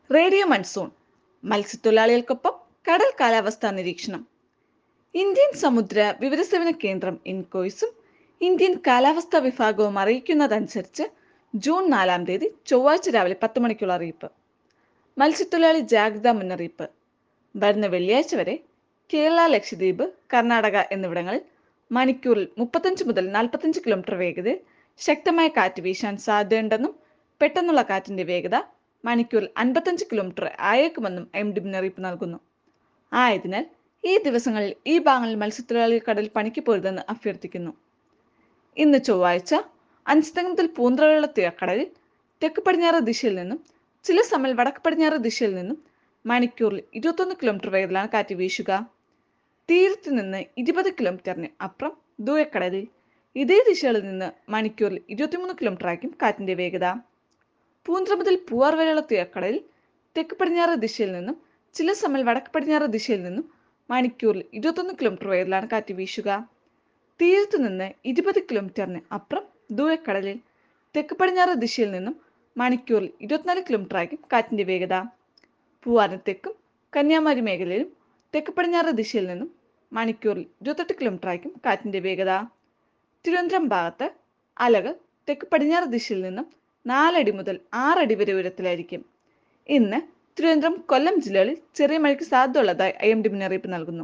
radio monsoon മത്സ്യത്തൊഴിലാളികൾക്കൊപ്പം കടൽ കാലാവസ്ഥാ നിരീക്ഷണം ഇന്ത്യൻ സമുദ്ര വിവരസേവന കേന്ദ്രം ഇൻകോയ്സും ഇന്ത്യൻ കാലാവസ്ഥാ വിഭാഗവും അറിയിക്കുന്നതനുസരിച്ച് ജൂൺ നാലാം തീയതി ചൊവ്വാഴ്ച രാവിലെ പത്ത് മണിക്കുള്ള അറിയിപ്പ് മത്സ്യത്തൊഴിലാളി ജാഗ്രതാ മുന്നറിയിപ്പ് വരുന്ന വെള്ളിയാഴ്ച വരെ കേരള ലക്ഷദ്വീപ് കർണാടക എന്നിവിടങ്ങളിൽ മണിക്കൂറിൽ മുപ്പത്തഞ്ച് മുതൽ നാൽപ്പത്തഞ്ച് കിലോമീറ്റർ വേഗതയിൽ ശക്തമായ കാറ്റ് വീശാൻ സാധ്യതയുണ്ടെന്നും പെട്ടെന്നുള്ള കാറ്റിന്റെ വേഗത മണിക്കൂറിൽ അൻപത്തഞ്ച് കിലോമീറ്റർ ആയേക്കുമെന്നും എം ഡി മുന്നറിയിപ്പ് നൽകുന്നു ആയതിനാൽ ഈ ദിവസങ്ങളിൽ ഈ ഭാഗങ്ങളിൽ മത്സ്യത്തൊഴിലാളികൾ കടൽ പണിക്ക് പോരുതെന്ന് അഭ്യർത്ഥിക്കുന്നു ഇന്ന് ചൊവ്വാഴ്ച അഞ്ചുതങ്ങ് മുതൽ പൂന്തറയുള്ള തീരക്കടലിൽ തെക്ക് പടിഞ്ഞാറ് ദിശയിൽ നിന്നും ചില സമയം വടക്ക് പടിഞ്ഞാറ് ദിശയിൽ നിന്നും മണിക്കൂറിൽ ഇരുപത്തൊന്ന് കിലോമീറ്റർ വേഗത്തിലാണ് കാറ്റ് വീശുക തീരത്ത് നിന്ന് ഇരുപത് കിലോമീറ്ററിന് അപ്പുറം ദൂരക്കടലിൽ ഇതേ ദിശയിൽ നിന്ന് മണിക്കൂറിൽ ഇരുപത്തിമൂന്ന് കിലോമീറ്റർ ആയിരിക്കും കാറ്റിന്റെ വേഗത പൂന്തറ മുതൽ പൂവാർ വരെയുള്ള തീരക്കടലിൽ തെക്ക് പടിഞ്ഞാറ് ദിശയിൽ നിന്നും ചില സമയം വടക്ക് പടിഞ്ഞാറ് ദിശയിൽ നിന്നും മണിക്കൂറിൽ ഇരുപത്തൊന്ന് കിലോമീറ്റർ വേഗത്തിലാണ് കാറ്റ് വീശുക തീരത്ത് നിന്ന് ഇരുപത് കിലോമീറ്ററിന് അപ്പുറം ദൂരക്കടലിൽ തെക്ക് പടിഞ്ഞാറ് ദിശയിൽ നിന്നും മണിക്കൂറിൽ ഇരുപത്തിനാല് കിലോമീറ്റർ ആയിരിക്കും കാറ്റിന്റെ വേഗത പൂവാറിന് തെക്കും കന്യാകുമാരി മേഖലയിലും തെക്ക് പടിഞ്ഞാറ് ദിശയിൽ നിന്നും മണിക്കൂറിൽ ഇരുപത്തെട്ട് കിലോമീറ്റർ ആയിരിക്കും കാറ്റിന്റെ വേഗത തിരുവനന്തപുരം ഭാഗത്ത് അലകൾ തെക്ക് പടിഞ്ഞാറ് ദിശയിൽ നിന്നും നാലടി മുതൽ ആറടി വരെ ഉയരത്തിലായിരിക്കും ഇന്ന് തിരുവനന്തപുരം കൊല്ലം ജില്ലകളിൽ ചെറിയ മഴയ്ക്ക് സാധ്യതയുള്ളതായി ഐ എം ഡി മുന്നറിയിപ്പ് നൽകുന്നു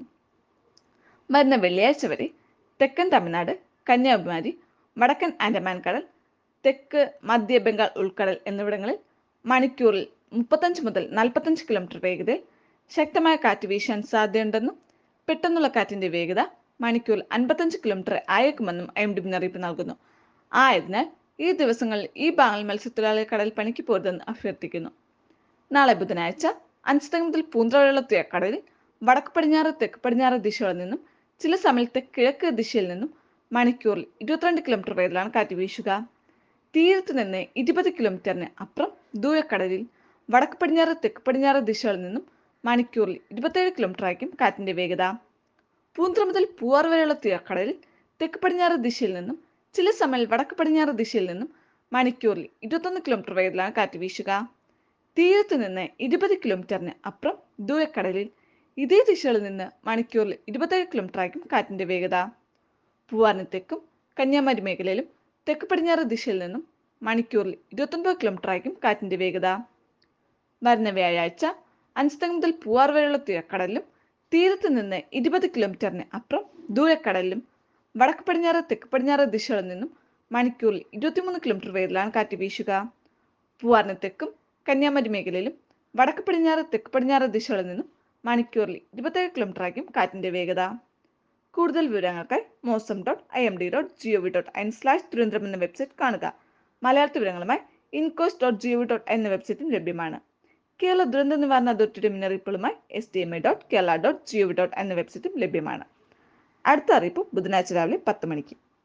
വരുന്ന വെള്ളിയാഴ്ച വരെ തെക്കൻ തമിഴ്നാട് കന്യാകുമാരി വടക്കൻ ആൻഡമാൻ കടൽ തെക്ക് മധ്യ ബംഗാൾ ഉൾക്കടൽ എന്നിവിടങ്ങളിൽ മണിക്കൂറിൽ മുപ്പത്തഞ്ച് മുതൽ നാൽപ്പത്തഞ്ച് കിലോമീറ്റർ വേഗതയിൽ ശക്തമായ കാറ്റ് വീശാൻ സാധ്യതയുണ്ടെന്നും പെട്ടെന്നുള്ള കാറ്റിന്റെ വേഗത മണിക്കൂറിൽ അൻപത്തഞ്ച് കിലോമീറ്റർ ആയേക്കുമെന്നും ഐ എം ഡി മുന്നറിയിപ്പ് നൽകുന്നു ആയതിനാൽ ഈ ദിവസങ്ങളിൽ ഈ ഭാഗങ്ങളിൽ മത്സ്യത്തൊഴിലാളികൾ കടൽ പണിക്ക് പോരുതെന്ന് അഭ്യർത്ഥിക്കുന്നു നാളെ ബുധനാഴ്ച അഞ്ചുതങ്ങ് മുതൽ പൂന്തറയുള്ള കടലിൽ വടക്ക് പടിഞ്ഞാറ് തെക്ക് പടിഞ്ഞാറ് ദിശകളിൽ നിന്നും ചില സമയത്ത് കിഴക്ക് ദിശയിൽ നിന്നും മണിക്കൂറിൽ ഇരുപത്തിരണ്ട് കിലോമീറ്റർ വേഗത്തിലാണ് കാറ്റ് വീശുക തീരത്ത് നിന്ന് ഇരുപത് കിലോമീറ്ററിന് അപ്പുറം ദൂരക്കടലിൽ വടക്ക് പടിഞ്ഞാറ് തെക്ക് പടിഞ്ഞാറ് ദിശകളിൽ നിന്നും മണിക്കൂറിൽ ഇരുപത്തേഴ് കിലോമീറ്റർ ആയിരിക്കും കാറ്റിന്റെ വേഗത പൂന്തറ മുതൽ പൂവാർ വരെയുള്ള തീരക്കടലിൽ തെക്ക് പടിഞ്ഞാറ് ദിശയിൽ നിന്നും ചില സമയം വടക്ക് പടിഞ്ഞാറ് ദിശയിൽ നിന്നും മണിക്കൂറിൽ ഇരുപത്തൊന്ന് കിലോമീറ്റർ വേഗത്തിലാണ് കാറ്റ് വീശുക തീരത്ത് നിന്ന് ഇരുപത് കിലോമീറ്ററിന് അപ്പുറം ദൂരക്കടലിൽ ഇതേ ദിശയിൽ നിന്ന് മണിക്കൂറിൽ ഇരുപത്തേഴ് കിലോമീറ്റർ ആയിരിക്കും കാറ്റിന്റെ വേഗത പൂവാറിന് തെക്കും കന്യാകുമാരി മേഖലയിലും തെക്ക് പടിഞ്ഞാറ് ദിശയിൽ നിന്നും മണിക്കൂറിൽ ഇരുപത്തൊൻപത് കിലോമീറ്റർ ആയിരിക്കും കാറ്റിന്റെ വേഗത വരുന്ന വ്യാഴാഴ്ച അഞ്ചുതങ്ങ് മുതൽ പൂവാർ വരെയുള്ള തീരക്കടലിലും തീരത്ത് നിന്ന് ഇരുപത് കിലോമീറ്ററിന് അപ്പുറം ദൂരക്കടലിലും വടക്ക് പടിഞ്ഞാറ് തെക്ക് പടിഞ്ഞാറ് ദിശകളിൽ നിന്നും മണിക്കൂറിൽ ഇരുപത്തിമൂന്ന് കിലോമീറ്റർ വേഗത്തിലാണ് കാറ്റ് വീശുക പൂവാറിന് തെക്കും കന്യാകുമാരി മേഖലയിലും വടക്ക് പടിഞ്ഞാറ് തെക്ക് പടിഞ്ഞാറ് ദിശകളിൽ നിന്നും മണിക്കൂറിൽ ഇരുപത്തേഴ് കിലോമീറ്റർ ആയിരിക്കും കാറ്റിന്റെ വേഗത കൂടുതൽ വിവരങ്ങൾക്കായി Mausam dot I M D dot G O V dot in slash Thiruvananthapuram എന്ന വെബ്സൈറ്റ് കാണുക മലയാളത്തിൽ വിവരങ്ങളുമായി INCOIS dot G O V dot എന്ന വെബ്സൈറ്റും ലഭ്യമാണ് കേരള ദുരന്ത നിവാരണ അതോറിറ്റിയുടെ മുന്നറിയിപ്പുകളുമായി S D M I dot Kerala dot G O V dot എന്ന വെബ്സൈറ്റും ലഭ്യമാണ് അടുത്ത അറിയിപ്പ് ബുധനാഴ്ച രാവിലെ പത്ത് മണിക്ക്